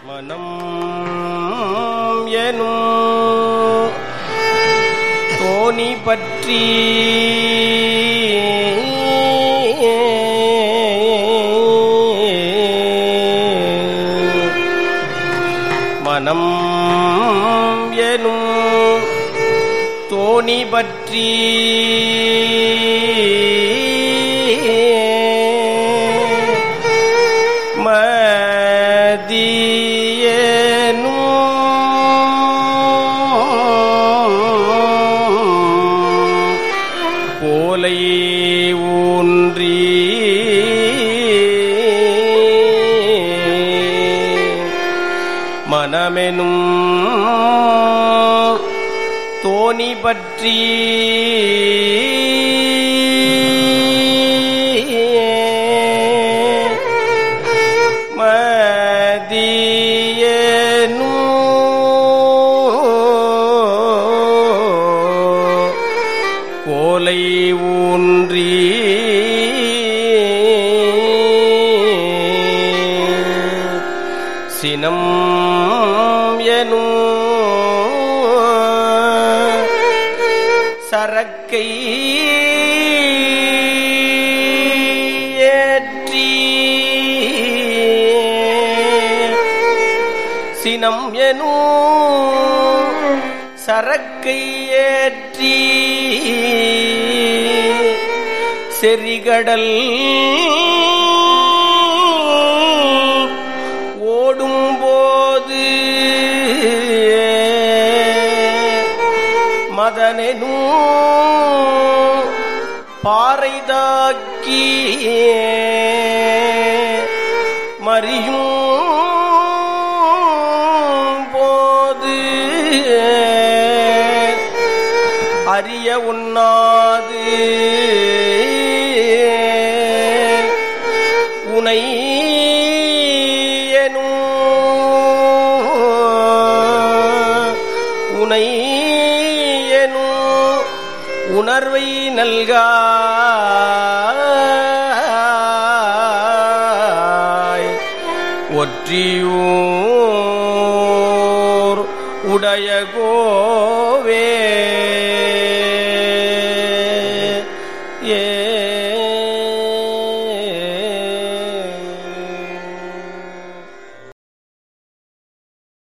மனம் எனும் தோணி பற்றி மனம் எனும் தோணி பற்றி மதியனும் கோலை ஊன்றி மனமெனும் தோணி பற்றி மதியனு கோலை ஊன்றி சினம் எனும் சரக்கை ஏற்றி சினம் எனும் சரக்கை ஏற்றி செறிகடல் ஓடும்போது மதனெனும் பாறைதாக்கி மறியும் போது அறிய உண்ணாது உனை எனும் உனை எனும் உணர்வை நல்காய் ஒற்றியூர் உடைய கோவே